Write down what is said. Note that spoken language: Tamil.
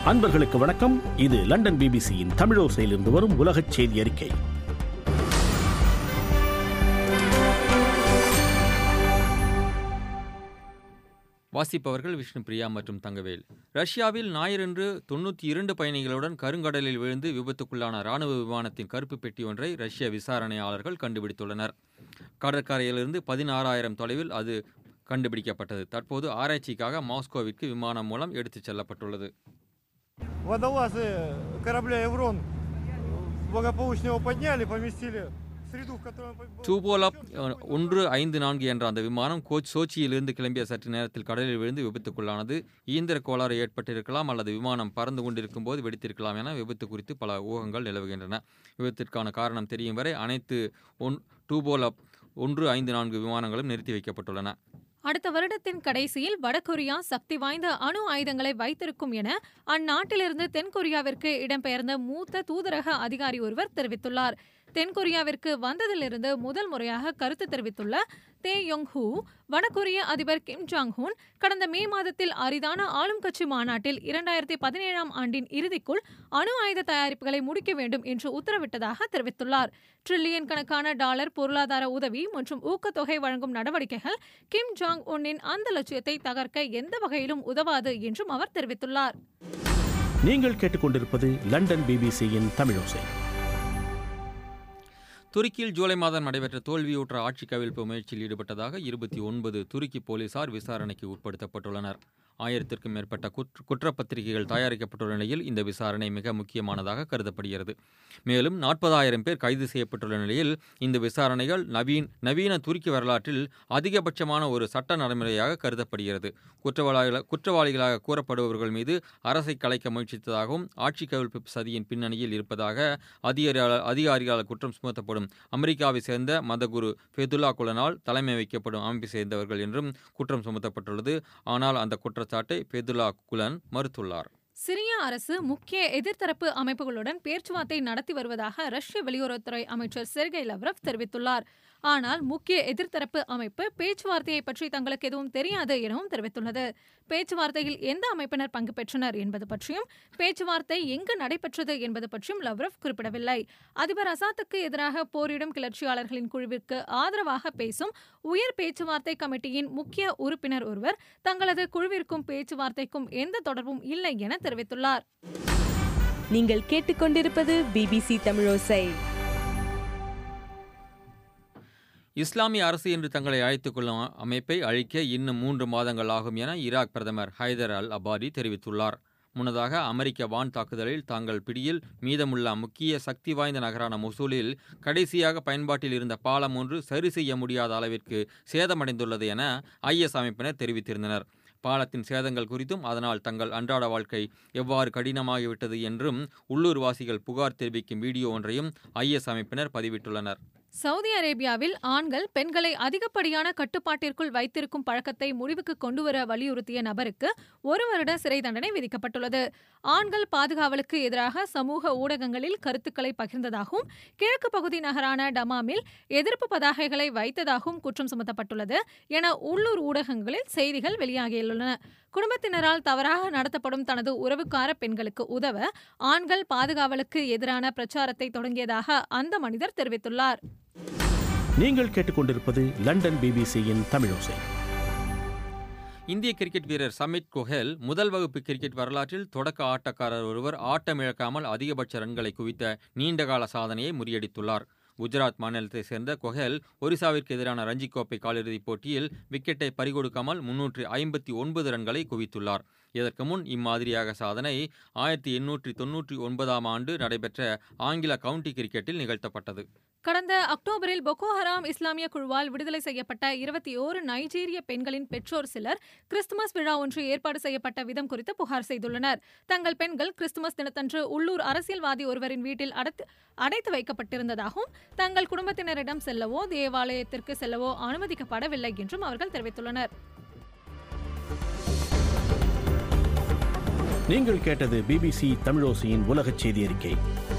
அன்பர்களுக்கு வணக்கம் இது லண்டன் பிபிசியின் தமிழோசையிலிருந்து வரும் உலகச் செய்தி அறிக்கை வாசிப்பவர்கள் விஷ்ணு பிரியா மற்றும் தங்கவேல் ரஷ்யாவில் ஞாயிறன்று தொண்ணூற்றி இரண்டு பயணிகளுடன் கருங்கடலில் விழுந்து விபத்துக்குள்ளான ராணுவ விமானத்தின் கருப்பு பெட்டி ஒன்றை ரஷ்ய விசாரணையாளர்கள் கண்டுபிடித்துள்ளனர் கடற்கரையிலிருந்து பதினாறாயிரம் தொலைவில் அது கண்டுபிடிக்கப்பட்டது தற்போது ஆராய்ச்சிக்காக மாஸ்கோவிற்கு விமானம் மூலம் எடுத்துச் செல்லப்பட்டுள்ளது Водолазы корабля «Еврон» благополучно его подняли, поместили в среду, в которой он был டூபோலப் помещен. ஒன்று ஐந்து நான்கு என்ற அந்த விமானம் கோச் சோச்சியிலிருந்து கிளம்பிய சற்று நேரத்தில் கடலில் விழுந்து விபத்துக்குள்ளானது இயந்திர கோளாறு ஏற்பட்டிருக்கலாம் அல்லது விமானம் பறந்து கொண்டிருக்கும் போது வெடித்திருக்கலாம் என விபத்து குறித்து பல ஊகங்கள் நிலவுகின்றன விபத்திற்கான காரணம் தெரியும் வரை அனைத்து ஒன் டூபோலப் ஒன்று ஐந்து நான்கு விமானங்களும் நிறுத்தி வைக்கப்பட்டுள்ளன அடுத்த வருடத்தின் கடைசியில் வடகொரியா சக்தி வாய்ந்த அணு ஆயுதங்களை வைத்திருக்கும் என அந்நாட்டிலிருந்து தென்கொரியாவிற்கு இடம்பெயர்ந்த மூத்த தூதரக அதிகாரி ஒருவர் தெரிவித்துள்ளார் தென்கொரியாவிற்கு வந்ததிலிருந்து முதல் முறையாக கருத்து தெரிவித்துள்ள தே யொங் ஹூ வடகொரிய அதிபர் கிம் ஜாங் ஹூன் கடந்த மே மாதத்தில் அரிதான ஆளும் கட்சி மாநாட்டில் இரண்டாயிரத்தி பதினேழாம் ஆண்டின் இறுதிக்குள் அணு ஆயுத தயாரிப்புகளை முடிக்க வேண்டும் என்று உத்தரவிட்டதாக தெரிவித்துள்ளார் ட்ரில்லியன் கணக்கான டாலர் பொருளாதார உதவி மற்றும் ஊக்கத்தொகை வழங்கும் நடவடிக்கைகள் கிம் ஜாங் உன்னின் அந்த லட்சியத்தை தகர்க்க எந்த வகையிலும் உதவாது என்றும் அவர் தெரிவித்துள்ளார் நீங்கள் கேட்டுக்கொண்டிருப்பது லண்டன் பிபிசியின் தமிழோசை துருக்கியில் ஜூலை மாதம் நடைபெற்ற தோல்வியுற்ற ஆட்சி கவிழ்ப்பு முயற்சியில் ஈடுபட்டதாக இருபத்தி ஒன்பது துருக்கி போலீசார் விசாரணைக்கு உட்படுத்தப்பட்டுள்ளனர் ஆயிரத்திற்கும் மேற்பட்ட குற்ற குற்றப்பத்திரிகைகள் தயாரிக்கப்பட்டுள்ள நிலையில் இந்த விசாரணை மிக முக்கியமானதாக கருதப்படுகிறது மேலும் நாற்பதாயிரம் பேர் கைது செய்யப்பட்டுள்ள நிலையில் இந்த விசாரணைகள் நவீன் நவீன துருக்கி வரலாற்றில் அதிகபட்சமான ஒரு சட்ட நடைமுறையாக கருதப்படுகிறது குற்றவாளிகள குற்றவாளிகளாக கூறப்படுபவர்கள் மீது அரசை கலைக்க முயற்சித்ததாகவும் ஆட்சி கவிழ்ப்பு சதியின் பின்னணியில் இருப்பதாக அதிகாரியாளர் அதிகாரிகளால் குற்றம் சுமத்தப்படும் அமெரிக்காவை சேர்ந்த மதகுரு ஃபெதுல்லா குலனால் தலைமை வைக்கப்படும் அமைப்பை சேர்ந்தவர்கள் என்றும் குற்றம் சுமத்தப்பட்டுள்ளது ஆனால் அந்த குற்றச்சாட்டை ஃபெதுல்லா குலன் மறுத்துள்ளார் சிரிய அரசு முக்கிய எதிர்த்தரப்பு அமைப்புகளுடன் பேச்சுவார்த்தை நடத்தி வருவதாக ரஷ்ய வெளியுறவுத்துறை அமைச்சர் செர்கை லவ்ரவ் தெரிவித்துள்ளார் ஆனால் முக்கிய எதிர்த்தரப்பு அமைப்பு பேச்சுவார்த்தையை பற்றி தங்களுக்கு எதுவும் தெரியாது எனவும் தெரிவித்துள்ளது பேச்சுவார்த்தையில் எந்த அமைப்பினர் பங்கு பெற்றனர் என்பது பற்றியும் பேச்சுவார்த்தை எங்கு நடைபெற்றது என்பது பற்றியும் லவ்ரவ் குறிப்பிடவில்லை அதிபர் அசாத்துக்கு எதிராக போரிடும் கிளர்ச்சியாளர்களின் குழுவிற்கு ஆதரவாக பேசும் உயர் பேச்சுவார்த்தை கமிட்டியின் முக்கிய உறுப்பினர் ஒருவர் தங்களது குழுவிற்கும் பேச்சுவார்த்தைக்கும் எந்த தொடர்பும் இல்லை என தெரிவித்துள்ளார் நீங்கள் கேட்டுக்கொண்டிருப்பது பிபிசி தமிழோசை இஸ்லாமிய அரசு என்று தங்களை அழைத்துக் கொள்ளும் அமைப்பை அழிக்க இன்னும் மூன்று மாதங்கள் ஆகும் என ஈராக் பிரதமர் ஹைதர் அல் அபாரி தெரிவித்துள்ளார் முன்னதாக அமெரிக்க வான் தாக்குதலில் தாங்கள் பிடியில் மீதமுள்ள முக்கிய சக்தி வாய்ந்த நகரான மொசூலில் கடைசியாக பயன்பாட்டில் இருந்த பாலம் ஒன்று சரி செய்ய முடியாத அளவிற்கு சேதமடைந்துள்ளது என ஐஎஸ் அமைப்பினர் தெரிவித்திருந்தனர் பாலத்தின் சேதங்கள் குறித்தும் அதனால் தங்கள் அன்றாட வாழ்க்கை எவ்வாறு கடினமாகிவிட்டது என்றும் உள்ளூர்வாசிகள் புகார் தெரிவிக்கும் வீடியோ ஒன்றையும் ஐஎஸ் அமைப்பினர் பதிவிட்டுள்ளனர் சவுதி அரேபியாவில் ஆண்கள் பெண்களை அதிகப்படியான கட்டுப்பாட்டிற்குள் வைத்திருக்கும் பழக்கத்தை முடிவுக்கு கொண்டுவர வலியுறுத்திய நபருக்கு ஒரு வருட சிறை தண்டனை விதிக்கப்பட்டுள்ளது ஆண்கள் பாதுகாவலுக்கு எதிராக சமூக ஊடகங்களில் கருத்துக்களை பகிர்ந்ததாகவும் கிழக்கு பகுதி நகரான டமாமில் எதிர்ப்பு பதாகைகளை வைத்ததாகவும் குற்றம் சுமத்தப்பட்டுள்ளது என உள்ளூர் ஊடகங்களில் செய்திகள் வெளியாகியுள்ளன குடும்பத்தினரால் தவறாக நடத்தப்படும் தனது உறவுக்கார பெண்களுக்கு உதவ ஆண்கள் பாதுகாவலுக்கு எதிரான பிரச்சாரத்தை தொடங்கியதாக அந்த மனிதர் தெரிவித்துள்ளார் நீங்கள் கேட்டுக்கொண்டிருப்பது லண்டன் பிபிசியின் தமிழோசை இந்திய கிரிக்கெட் வீரர் சமித் கோஹெல் முதல் வகுப்பு கிரிக்கெட் வரலாற்றில் தொடக்க ஆட்டக்காரர் ஒருவர் ஆட்டமிழக்காமல் அதிகபட்ச ரன்களை குவித்த நீண்டகால சாதனையை முறியடித்துள்ளார் குஜராத் மாநிலத்தை சேர்ந்த கொஹெல் ஒரிசாவிற்கு எதிரான ரஞ்சி கோப்பை காலிறுதிப் போட்டியில் விக்கெட்டை பறிகொடுக்காமல் முன்னூற்றி ஐம்பத்தி ஒன்பது ரன்களை குவித்துள்ளார் இதற்கு முன் இம்மாதிரியாக சாதனை ஆயிரத்தி எண்ணூற்றி தொன்னூற்றி ஒன்பதாம் ஆண்டு நடைபெற்ற ஆங்கில கவுண்டி கிரிக்கெட்டில் நிகழ்த்தப்பட்டது கடந்த அக்டோபரில் பொக்கோ ஹராம் இஸ்லாமிய குழுவால் விடுதலை செய்யப்பட்ட இருபத்தி ஓரு நைஜீரிய பெண்களின் பெற்றோர் சிலர் கிறிஸ்துமஸ் விழா ஒன்று ஏற்பாடு செய்யப்பட்ட விதம் குறித்து புகார் செய்துள்ளனர் தங்கள் பெண்கள் கிறிஸ்துமஸ் தினத்தன்று உள்ளூர் அரசியல்வாதி ஒருவரின் வீட்டில் அடைத்து அடைத்து வைக்கப்பட்டிருந்ததாகவும் தங்கள் குடும்பத்தினரிடம் செல்லவோ தேவாலயத்திற்கு செல்லவோ அனுமதிக்கப்படவில்லை என்றும் அவர்கள் தெரிவித்துள்ளனர் நீங்கள் கேட்டது பிபிசி தமிழோசையின் உலகச் செய்தி அறிக்கை